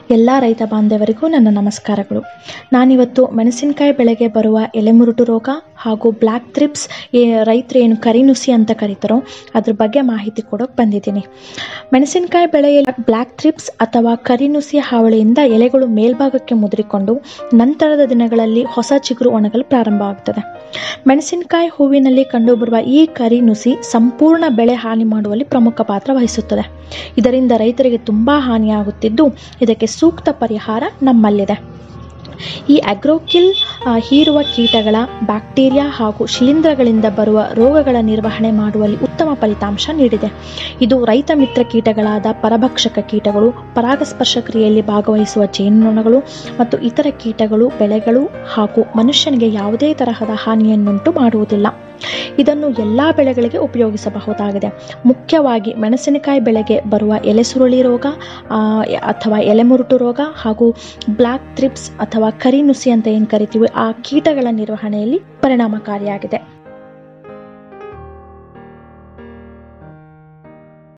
ಎಲ್ಲ ರೈತ ಬಾಂಧವರಿಗೂ ನನ್ನ ನಮಸ್ಕಾರಗಳು ನಾನಿವತ್ತು ಮೆಣಸಿನಕಾಯಿ ಬೆಳೆಗೆ ಬರುವ ಎಲೆಮುರುಟು ರೋಗ ಹಾಗೂ ಬ್ಲ್ಯಾಕ್ ಥ್ರಿಪ್ಸ್ ರೈತರು ಏನು ಕರಿನುಸಿ ಅಂತ ಕರೀತಾರೋ ಅದ್ರ ಬಗ್ಗೆ ಮಾಹಿತಿ ಕೊಡೋಕೆ ಬಂದಿದ್ದೀನಿ ಮೆಣಸಿನಕಾಯಿ ಬೆಳೆಯಲ್ಲಿ ಬ್ಲ್ಯಾಕ್ ಥ್ರಿಪ್ಸ್ ಅಥವಾ ಕರಿನುಸಿ ಹಾವಳಿಯಿಂದ ಎಲೆಗಳು ಮೇಲ್ಭಾಗಕ್ಕೆ ಮುದುರಿಕೊಂಡು ನಂತರದ ದಿನಗಳಲ್ಲಿ ಹೊಸ ಚಿಗುರು ಒಣಗಲು ಪ್ರಾರಂಭ ಆಗ್ತದೆ ಮೆಣಸಿನಕಾಯಿ ಹೂವಿನಲ್ಲಿ ಕಂಡುಬರುವ ಈ ಕರಿ ನುಸಿ ಸಂಪೂರ್ಣ ಬೆಳೆ ಹಾನಿ ಮಾಡುವಲ್ಲಿ ಪ್ರಮುಖ ಪಾತ್ರ ವಹಿಸುತ್ತದೆ ಇದರಿಂದ ರೈತರಿಗೆ ತುಂಬಾ ಹಾನಿಯಾಗುತ್ತಿದ್ದು ಇದಕ್ಕೆ ಸೂಕ್ತ ಪರಿಹಾರ ನಮ್ಮಲ್ಲಿದೆ ಈ ಅಗ್ರೋಕಿಲ್ ಆ, ಹೀರುವ ಕೀಟಗಳ ಬ್ಯಾಕ್ಟೀರಿಯಾ ಹಾಗೂ ಶಿಲೀಂಧ್ರಗಳಿಂದ ಬರುವ ರೋಗಗಳ ನಿರ್ವಹಣೆ ಮಾಡುವಲ್ಲಿ ಉತ್ತಮ ಫಲಿತಾಂಶ ನೀಡಿದೆ ಇದು ರೈತ ಮಿತ್ರ ಕೀಟಗಳಾದ ಪರಭಕ್ಷಕ ಕೀಟಗಳು ಪರಾಗಸ್ಪರ್ಶ ಕ್ರಿಯೆಯಲ್ಲಿ ಭಾಗವಹಿಸುವ ಜೇನುನೊಣಗಳು ಮತ್ತು ಇತರ ಕೀಟಗಳು ಬೆಳೆಗಳು ಹಾಗೂ ಮನುಷ್ಯನಿಗೆ ಯಾವುದೇ ತರಹದ ಹಾನಿಯನ್ನುಂಟು ಮಾಡುವುದಿಲ್ಲ ಇದನ್ನು ಎಲ್ಲ ಬೆಳೆಗಳಿಗೆ ಉಪಯೋಗಿಸಬಹುದಾಗಿದೆ ಮುಖ್ಯವಾಗಿ ಮೆಣಸಿನಕಾಯಿ ಬೆಳೆಗೆ ಬರುವ ಎಲೆ ಸುರುಳಿ ರೋಗ ಆ, ಅಥವಾ ಎಲೆಮುರುಟು ರೋಗ ಹಾಗೂ ಬ್ಲ್ಯಾಕ್ ಥ್ರಿಪ್ಸ್ ಅಥವಾ ಕರಿ ನುಸಿ ಅಂತ ಏನು ಕರಿತೀವಿ ಆ ಕೀಟಗಳ ನಿರ್ವಹಣೆಯಲ್ಲಿ ಪರಿಣಾಮಕಾರಿಯಾಗಿದೆ